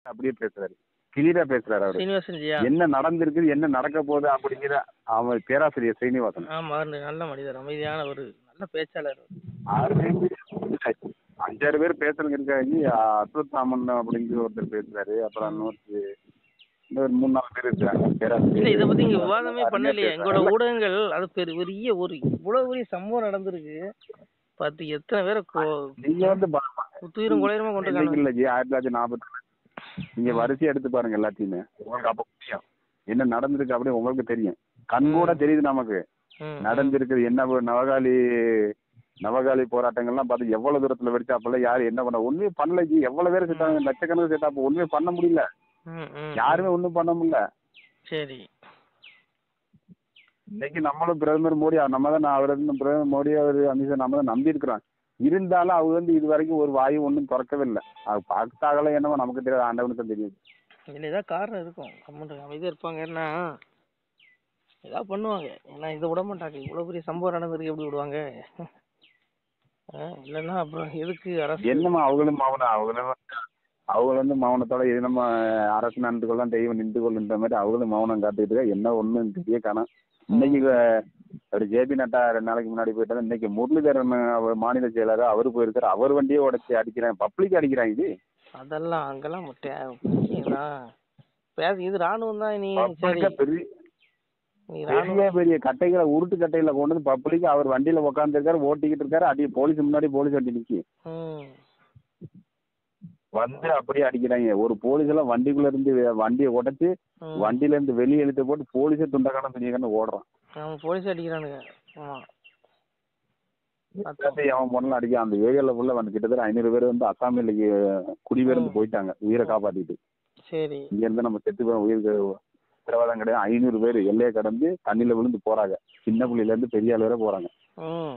அப்படியே பேசுறாரு கிளியரா பேசுறாரு அவரு சீனிவாசன் ஜியா என்ன நடந்திருக்குது என்ன நடக்க போகுது அப்படிங்கிற அவன் பேராசிரியர் சீனிவாசன் ஆமா அவரு நல்ல மனிதர் அமைதியான ஒரு நல்ல பேச்சாளர் ஆறு பேர் அஞ்சாறு பேர் பேசுறவங்க இருக்காங்க அஸ்வத்தாமன் அப்படிங்கிற ஒருத்தர் பேசுறாரு அப்புறம் இன்னொரு இன்னொரு மூணு நாலு பேர் இருக்காங்க இல்ல பேராசிரியர் இத பத்தி இங்க விவாதமே அருமையா பண்ணலையே எங்களோட பேசுறாரு. ஊடகங்கள் அது பெரிய பெரிய ஒரு இவ்வளவு பெரிய சம்பவம் நடந்திருக்கு பார்த்து எத்தனை பேரை கொ- நீங்க வந்து பா- குத்துயிரும் குலையரமா கொண்டு இன்னைக்கு இருக்காங்க இல்ல ஜி ஆயிரத்தி தொள்ளாயிரத்தி நாற்பத்தி நீங்க வரிசையா எடுத்து பாருங்க எல்லாத்தையுமே உங்களுக்கு அப்ப புரியும் என்ன நடந்திருக்கு அப்படி உங்களுக்கு தெரியும் கண் கூட தெரியுது நமக்கு ம், நடந்திருக்குது என்ன ஒரு நவகாலி நவகாலி போராட்டங்கள்லாம் பார்த்து எவ்வளவு தூரத்துல வெடிச்சாப்புல யாரு என்ன பண்ண ஒண்ணுமே பண்ணல ஜி எவ்வளவு பேர் சேர்த்தாங்க லட்சக்கணக்கு சேர்த்தாப்ப ஒண்ணுமே பண்ண முடியல ம், ம். யாருமே ஒண்ணும் பண்ண முடியல சரி இன்னைக்கு நம்மளும் பிரதமர் மோடி நம்ம தான் அவர் வந்து பிரதமர் மோடி அவர் அமித்ஷா நம்ம தான் நம்பி இருக்கிறோம் இருந்தாலும் அவங்க வந்து இது வரைக்கும் ஒரு வாயு ஒன்றும் திறக்கவே இல்லை அது பார்த்தாங்களோ என்னவோ நமக்கு தெரியாது ஆண்டவனுக்கு தான் தெரியுது இதுல ஏதாவது காரணம் இருக்கும் கம்மன் அமைதியா இருப்பாங்க என்ன ஏதாவது பண்ணுவாங்க ஏன்னா இதை விட மாட்டாங்க இவ்வளவு பெரிய சம்பவம் நடந்திருக்கு எப்படி விடுவாங்க ஆ, இல்லைன்னா அப்புறம் எதுக்கு அரசு என்னம்மா அவங்களும் மௌனம் அவங்களும் அவங்க வந்து மௌனத்தோட இது நம்ம அரசு நன்று கொள்ளாம் தெய்வம் நின்று கொள்ளுன்ற மாதிரி அவங்களும் மௌனம் காத்துக்கிட்டு இருக்கா. என்ன ஒண்ணும் தெரிய காணோம் இன்னைக்கு அஹ், அவர் ஜேபி நட்டா ரெண்டு நாளைக்கு முன்னாடி போயிட்டாரு இன்னைக்கு முரளிதரன் அவர் மாநில செயலர் அவரு போயிருக்காரு அவர் வண்டியே உடைச்சு அடிக்கிறாங்க பப்ளிக் அடிக்கிறாங்க இது அதெல்லாம் அங்கெல்லாம் முட்டை பேச இது ராணுவம் தான் நீ சரி பப்ளிக்கா பெரிய நீ ராணுவம் பெரிய பெரிய கட்டைகளை உருட்டு கட்டையில கொண்டு வந்து பப்ளிக் அவர் வண்டியில உட்காந்துருக்காரு ஓட்டிக்கிட்டு இருக்காரு அடி போலீஸ் முன்னாடி போலீஸ் வண்டி நிக்கி ம் வந்து அப்படியே அடிக்கிறாங்க ஒரு போலீஸ் எல்லாம் வண்டிக்குள்ள இருந்து வண்டியை உடைச்சு ம். வண்டியில இருந்து வெளியே இழுத்து போட்டு போலீஸே துண்டக்கான துணியக்கான ஓடுறான் ஆமா போலீஸ் அடிக்கிறானுங்க ஆமா அதான். எல்லாத்தையும் அவன் பொண்ணு அடிக்க அந்த ஏரியால ஃபுல்லா வந்து கிட்டத்தட்ட ஐநூறு பேர் வந்து அசாமில் குடிபெயர்ந்து போயிட்டாங்க உயிரை காப்பாத்திட்டு சரி இங்க இருந்து நம்ம செத்து போய் உயிருக்கு உத்தரவாதம் கிடையாது ஐநூறு பேர் எல்லையை கடந்து தண்ணியில விழுந்து போறாங்க சின்ன புள்ளையில இருந்து பெரிய ஆள் வரை போறாங்க ம்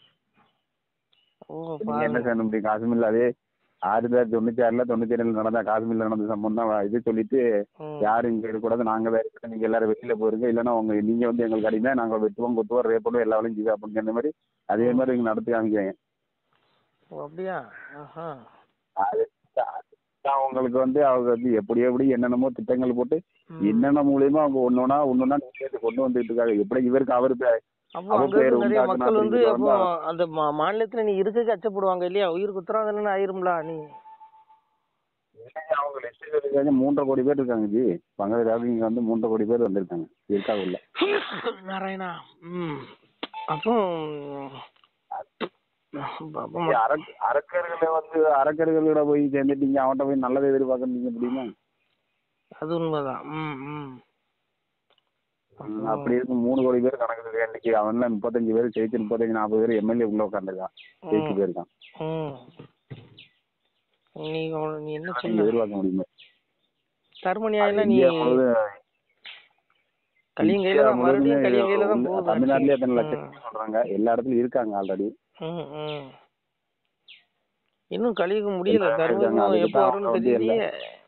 ஓ நீங்க என்ன பாருங்க செய்ய முடியும் காஷ்மீர்ல அதே ஆயிரத்தி தொள்ளாயிரத்தி தொண்ணூத்தி ஆறுல தொண்ணூத்தி ஏழுல நடந்த காஷ்மீர்ல நடந்த சம்பவம் தான் இது சொல்லிட்டு ம். யாரும் இங்க இருக்கக்கூடாது நாங்க தான் இருக்கோம் நீங்க எல்லாரும் வெளியில போயிருங்க இல்லைன்னா உங்க நீங்க வந்து எங்களுக்கு அடிமை நாங்க வெட்டுவோம் குத்துவோம் ரேப் பண்ணுவோம் எல்லா வேலையும் செய்வோம் அப்படிங்கிற மாதிரி அதே மாதிரி இங்க நடத்தி காமிக்கிறாங்க ஓ அப்படியா ஆஹா அது தான் உங்களுக்கு வந்து அவங்க வந்து எப்படி எப்படி என்னென்னமோ திட்டங்கள் போட்டு ம். என்னென்ன மூலியமா அவங்க ஒன்னொன்னா ஒன்னொன்னா கொண்டு வந்துட்டு இருக்காங்க எப்படி இவருக்கு அவரு பே- அப்போ அவ அங்க பேர் இருந்து நிறைய உண்டாக்குனா மக்கள் வந்து அப்படிங்கிறது அப்போ வந்து அந்த மா- மாநிலத்துல நீ இருக்கக்கு அச்சப்படுவாங்க இல்லையா உயிருக்கு உத்தரவாதம் ஆயிரும்ல நீ இன்னைக்கு அவங்க லிஸ்ட் சொல்லிருக்காங்க மூன்றரை கோடி பேர் இருக்காங்க ஜி பங்களாதேஷ் இங்க வந்து மூன்றரை கோடி பேர் வந்திருக்காங்க இருக்காங்க உள்ள நாராயணா ம் அப்போ அப்போ இங்க அரக் அரக்கர்களை வந்து அரக்கர்களோட போய் சேர்ந்துட்டீங்க அவன்கிட்ட போய் நல்லதை எதிர்பார்க்கறீங்க முடியுமா அது உண்மைதான் ம் ம் ம், அப்படி இருக்கும் மூணு கோடி பேர் கணக்கு இருக்கு இன்னைக்கு அவன்ல முப்பத்தஞ்சு பேர் ஜெயிச்சு முப்பத்தஞ்சு நாற்பது பேர் எம்எல்ஏ உள்ள உட்காந்துருக்கான் ஜெயிச்சு போயிருக்கான் ம் நீ அவன- நீ என்ன நீங்க சொல்ல எதிர்பார்க்க முடியுமா தர்மநியாயம் நீ இந்தியா முழுவதும் கலியங்கையில இந்தியா தான் மறுபடியும் முழுவதுமே கலியங்கையில தான் உள்ள- போகுது தமிழ்நாட்டிலே எத்தனை ஆட்சி. லட்சம் பேர் சொல்றாங்க எல்லா இடத்துலயும் இருக்காங்க ஆல்ரெடி ம், ம். இன்னும் கலியுகம் முடியல எல்லாரும் இருக்காங்க. தர்மயுகம் அதுக்கு எப்போ தான் வரும்னு அவங்க வந்து தெரியலையே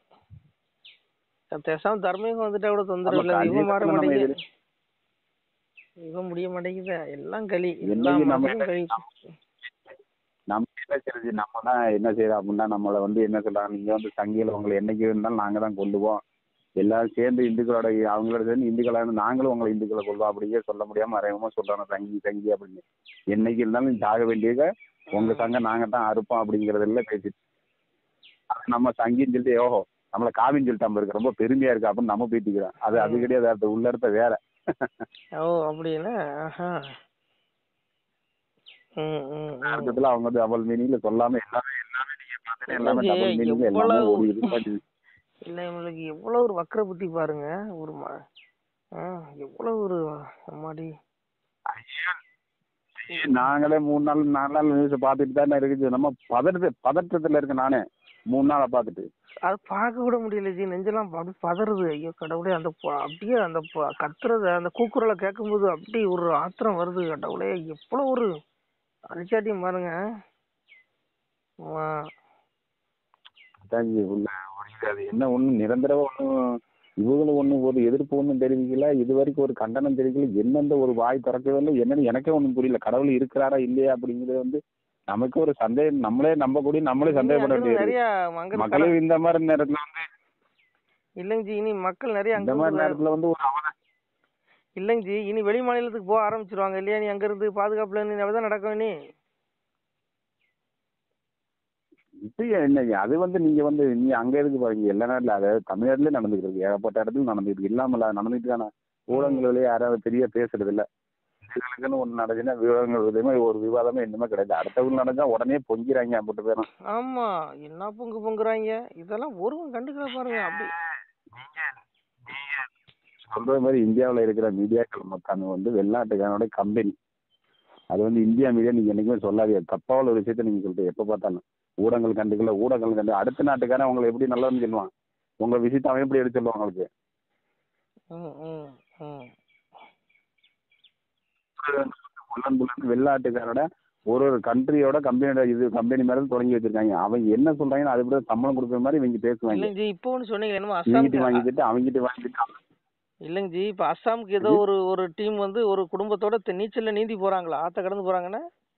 பேசாம தர்மயுகம் வந்துட்டா கூட தொந்தரவு ஆமா, இல்லை இவன் மாற கலியுகத்துல நம்ம மாட்டேங்குது எதிர்- இவன் முடிய மாட்டேங்குது எல்லாம் களி எல்லா என்னைக்கு நம்ம மதமும் களி நம்ம என்ன செய்யறது நம்ம தான் என்ன செய்யறோம் அப்படின்னா நம்மள வந்து என்ன சொல்றாங்க நீங்க வந்து சங்கில உங்களை என்னைக்கு இருந்தாலும் நாங்க தான் கொல்லுவோம் எல்லாரும் சேர்ந்து இந்துக்களோட அவங்களோட சேர்ந்து இந்துக்களா இருந்து நாங்களும் உங்களை இந்துக்களை கொள்வோம் அப்படிங்கிற சொல்ல முடியாம மறைமுகமா சொல்றாங்க சங்கி சங்கி அப்படின்னு என்னைக்கு இருந்தாலும் சாக வேண்டியத உங்க சங்க நாங்க தான் அறுப்போம் அப்படிங்கறதுல பேசிட்டு அது நம்ம சங்கின்னு சொல்லிட்டு ஓஹோ நம்மள காவின்னு சொல்லிட்டு இருக்கு ரொம்ப பெருமையா இருக்கு அப்படின்னு நம்ம பேட்டிக்கிறோம் அது அது கிடையாது அது உள்ள இருந்த வேற ஓ அப்படின்னா ஆஹா ம் ம் ம் அர்த்தத்துல அவங்க வந்து டபுள் மீனிங்ல சொல்லாம எல்லாமே எல்லாமே நீங்க பார்த்துட்டு எல்லாமே இல்லைங்க, டபுள் மீனிங்ல எல்லாமே எவ்வளவு- ஒரு இது பண்ணி இல்லை இவங்களுக்கு எவ்வளோ ஒரு வக்கர புத்தி பாருங்க ஒரு ம ஆ எவ்வளோ ஒரு அம்மாடி ஐயோ, நாங்களே மூணு நாள் நாலு நாள் நியூஸ் பார்த்துட்டு தானே இருக்குது நம்ம பதட்டு பதட்டத்துல இருக்கு நானே மூணு நாளை பார்த்துட்டு அது பார்க்க கூட முடியல ஜி நெஞ்செல்லாம் அப்படி பதறுது ஐயோ கடவுளே அந்த ப- அப்படியே அந்த ப- கத்துறத அந்த கூக்குரலை கேட்கும்போது அப்படி ஒரு ஆத்திரம் வருது கடவுளே எவ்வளோ ஒரு அரிச்சாட்டியம் பாருங்க ஆமா. அதான் ஜி உள்ள ஒரு இது அது என்ன ஒன்றும் நிரந்தரமா ஒன்றும் இவங்களும் ஒன்றும் ஒரு எதிர்ப்பு ஒன்றும் தெரிவிக்கல இது வரைக்கும் ஒரு கண்டனம் தெரிவிக்கல என்னெந்த ஒரு வாய் திறக்கவே இல்லை என்னன்னு எனக்கே ஒன்றும் புரியல கடவுள் இருக்கிறாரா இல்லையா அப்படிங்கிறது வந்து நமக்கு ஒரு சந்தேகம் நம்மளே நம்பக்கூடிய நம்மளே சந்தேகப்பட அங்க வேண்டியது நிறைய அங்க மக்களே இந்த மாதிரி நேரத்துல வந்து இல்லைங்க ஜி இனி மக்கள் நிறைய இந்த அங்க மாதிரி இருந்து நேரத்துல வந்து ஒரு அவல இல்லைங்க ஜி இனி வெளி மாநிலத்துக்கு போக ஆரம்பிச்சிருவாங்க இல்லையா நீ அங்க இருந்து பாதுகாப்புல நீ அப்படிதான் நடக்கும் இனி இப்ப என்ன அது வந்து நீங்க வந்து நீ அங்க எதுக்கு பாருங்க எல்லா நேரத்துல அதாவது தமிழ்நாட்டுல நடந்துட்டு இருக்கு ஏகப்பட்ட இடத்துல நடந்துட்டு இருக்கு இல்லாமல நடந்துட்டு தானே ஊடகங்களிலே யாராவது பெரிய பேசுறது இல்ல இதுகளுக்குன்னு ஒண்ணு நடந்துச்சுன்னா விவாதங்கள் விதமே ஒரு விவாதமே இன்னுமே கிடையாது அடுத்தவங்க நடந்தா உடனே பொங்கிறாங்க அப்படி பேரும் ஆமா என்ன பொங்கு பொங்குறாங்க இதெல்லாம் ஒருவன் கண்டுக்கல பாருங்க அப்படி சொல்ற மாதிரி இந்தியாவுல இருக்கிற மீடியாக்கள் மொத்தம் வந்து வெளிநாட்டுக்காரனோட கம்பெனி அது வந்து இந்தியா மீடியா நீங்க என்னைக்குமே சொல்லாதீங்க தப்பான ஒரு விஷயத்த நீங்க சொல்லிட்டு எப்ப பார்த்தாலும் ஊடகங்கள் கண்டுக்கல ஊடகங்கள் கண்டு அடுத்த நாட்டுக்காரன் உங்களை எப்படி நல்லதுன்னு சொல்லுவான் உங்க விஷயத்த அவன் எப்படி எடுத்து சொல்லுவான் உங்களுக்கு ம் ம் ம் புல்லன் புல்லன் வெளிநாட்டுக்காரோட ஒரு ஒரு கண்ட்ரியோட கம்பெனியோட இது கம்பெனி மேல தொடங்கி வச்சிருக்காங்க அவன் என்ன சொல்றாங்கன்னு அது விட சம்பளம் கொடுக்குற மாதிரி இவங்க பேசுவாங்க இல்லைங்க ஜி இப்போ ஒன்று சொன்னீங்க என்னமோ இவங்கிட்ட அஸ்ஸாம் வாங்கிட்டு அவங்கிட்ட வாங்கிட்டு இல்லைங்க ஜி இப்போ அஸ்ஸாமுக்கு ஏதோ ஒரு ஒரு டீம் வந்து ஒரு குடும்பத்தோட தெ- நீச்சல்ல நீந்தி போறாங்களா ஆத்த கடந்து போறாங்கன்னா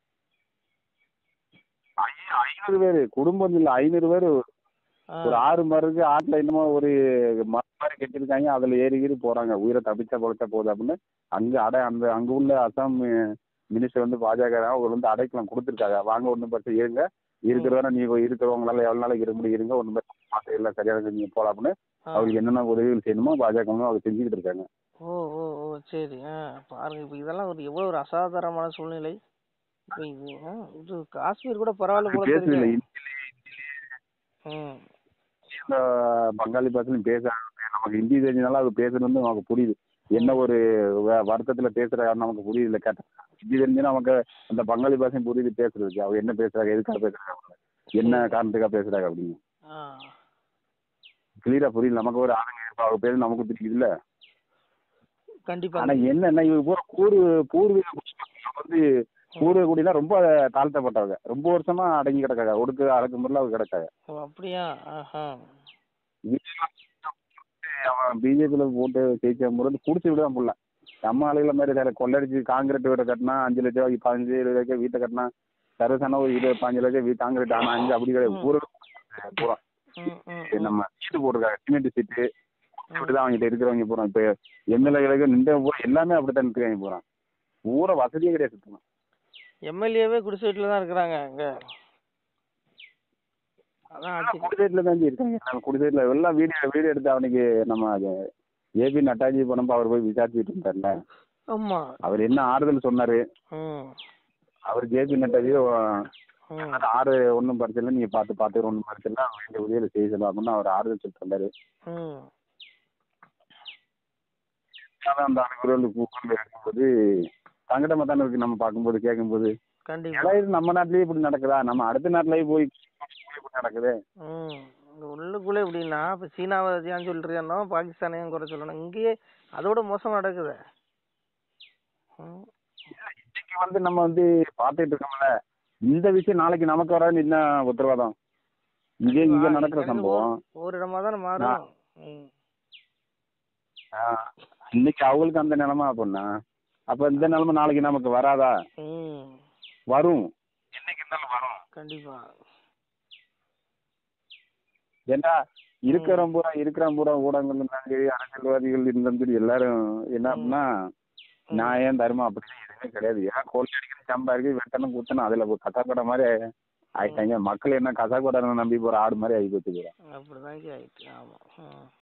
ஐ- ஐநூறு பேரு குடும்பம் இல்ல ஐநூறு பேரு ஆ. ஒரு ஆறு மருக்கு ஆட்டுல என்னமோ ஒரு மரம் மாதிரி கட்டிருக்காங்க அதுல ஏறி ஏறி போறாங்க உயிரை தப்பிச்சா பொழைச்சா போகுது அப்படின்னு அங்க அடை அந்த அங்க உள்ள அசாம் மினிஸ்டர் வந்து பாஜக அவங்க வந்து அடைக்கலம் கொடுத்துருக்காங்க வாங்க ஒன்றும் பிரச்சனை இருங்க இருக்கிறவரை நீங்க இருக்கிறவங்களால எவ்வளவு நாளைக்கு இருக்க முடியும் இருங்க ஒன்றும் பிரச்சனை எல்லாம் சரியாக நீங்க போலாம் அப்படின்னு ஆ. அவருக்கு என்னென்ன உதவிகள் செய்யணுமோ பாஜக வந்து அவர் செஞ்சுக்கிட்டு இருக்காங்க ஓ ஓ ஓ சரி ஆ பாருங்க இப்போ இதெல்லாம் ஒரு எவ்வளோ ஒரு அசாதாரணமான சூழ்நிலை இப்போ இது ஆ, இது காஷ்மீர் கூட பரவாயில்ல போல பேசுறது இல்லை தெரியுது ம் இந்த பங்காளி பாஷையும் பேச நமக்கு ஹிந்தி தெரிஞ்சனால அது பேசுறது வந்து நமக்கு புரியுது என்ன ஒரு வ- வருத்தத்துல பேசுற நமக்கு புரியுது இல்லை கேட்டா ஹிந்தி தெரிஞ்சுன்னா நமக்கு அந்த பங்காளி பாஷையும் புரியுது பேசுறதுக்கு அவங்க என்ன பேசுறாங்க எதுக்காக பேசுறாங்க அவங்க என்ன காரணத்துக்காக பேசுறாங்க அப்படின்னு ஆ கிளியரா புரியல நமக்கு ஒரு ஆளுங்க இப்ப அவங்க பேரு நமக்கு தெரியுது இல்ல கண்டிப்பா ஆனா என்னன்னா இவங்க பூரா பூர்வ பூர்வீக குடிமக்கள் வந்து பூர்வீக குடினா ரொம்ப தாழ்த்தப்பட்டவங்க ரொம்ப வருஷமா அடங்கி கிடக்காங்க ஒடுக்கு அடக்குமுறையில் அவங்க கிடக்காங்க ஓ அப்படியா ஆஹா அவன் பிஜேபியில போட்டு ஜெயிச்ச முறை குடிச்சு விடுவான் புள்ள நம்ம ஆளுகளை மாதிரி வேற கொள்ளடிச்சு காங்கிரட் வீட்டை கட்டினா அஞ்சு லட்ச ரூபாய்க்கு பதினஞ்சு இருபது லட்சம் வீட்டை கட்டினா சரசான ஒரு இருபது பதினஞ்சு லட்சம் வீட்டு காங்கிரட் ஆனா அஞ்சு அப்படி கிடையாது பூரா பூரா ம் ம் இது நம்ம சீட்டு போட்டிருக்காங்க சிமெண்ட் சீட்டு இப்படிதான் அவங்ககிட்ட இருக்கிறவங்க போறோம் இப்ப எம்எல்ஏகளுக்கு நின்ற பூரா எல்லாமே அப்படித்தான் இருக்காங்க போறான் பூரா வசதியே கிடையாது சுத்தமா எம்எல்ஏவே குடிசை வீட்டில் தான் இருக்கிறாங்க அங்க அதான் ஆச்சு குடிசைட்ல தான் இருக்காங்க நம்ம குடிசைட்ல எல்லாம் வீடியோ வீடியோ எடுத்து அவனுக்கு நம்ம ஏபி நட்டாஜி போனப்ப அவர் போய் விசாரிச்சுட்டு இருந்தார்ல ஆமா அவர் என்ன ஆறுதல் சொன்னாரு ம் அவர் ஜேபி நட்டாஜி ம் ஆறு ஒன்றும் பிரச்சனை நீங்க பார்த்து பார்த்து ஒன்றும் பிரச்சனை இல்லை வேண்டிய உதவியில் செய்ய சொல்லலாம் அப்படின்னு அவர் ஆறுதல் சொல்லிட்டு இருந்தாரு ம் அதான் அந்த அனுகுரல் கூகுள் இருக்கும்போது சங்கடமா தானே இருக்கு நம்ம பார்க்கும்போது கேட்கும்போது கண்டிப்பா இடையில நம்ம நாட்டிலேயே இப்படி நடக்குதா நம்ம அடுத்த நாட்டிலேயே போய் இப்படி நடக்குது ம் இங்க உள்ளுக்குள்ளே எப்படின்னா இப்போ சீனாவை ஏன் சொல்றியானோ பாகிஸ்தானையும் குறை சொல்லணும் இங்கேயே அதோட மோசம் நடக்குது ம் இன்னைக்கு வந்து நம்ம வந்து பார்த்துட்டு இருக்கோம்ல இந்த விஷயம் நாளைக்கு நமக்கு வராதுன்னு என்ன உத்தரவாதம் இங்கே இங்க நடக்கிற எனக்கு சம்பவம் ஓரிடமா தானே மாறும் ம் ஆ, இன்னைக்கு அவங்களுக்கு அந்த நிலைமை அப்படின்னா அப்ப இந்த நிலைமை நாளைக்கு நமக்கு வராதா ம் வரும் என்னைக்கு இருந்தாலும் வரும் கண்டிப்பா ஏன்னா இருக்கிற பூரா இருக்கிற பூரா ஊடகங்கள் இருந்தாலும் சரி அரசியல்வாதிகள் இருந்தாலும் சரி எல்லாரும் என்ன அப்படின்னா நியாயம் தர்மம் அப்படின்னு எதுவுமே கிடையாது ஏன் கோழி அடிக்கணும் சம்பாதிக்க வெட்டணும் குத்தணும் அதுல ஒரு கசாக்கடை மாதிரி ஆயிட்டாங்க மக்கள் என்ன கசாக்கடை நம்பி போற ஆடு மாதிரி ஆகி போச்சு அப்படிதான் ஆயிடுச்சு ஆமா ம்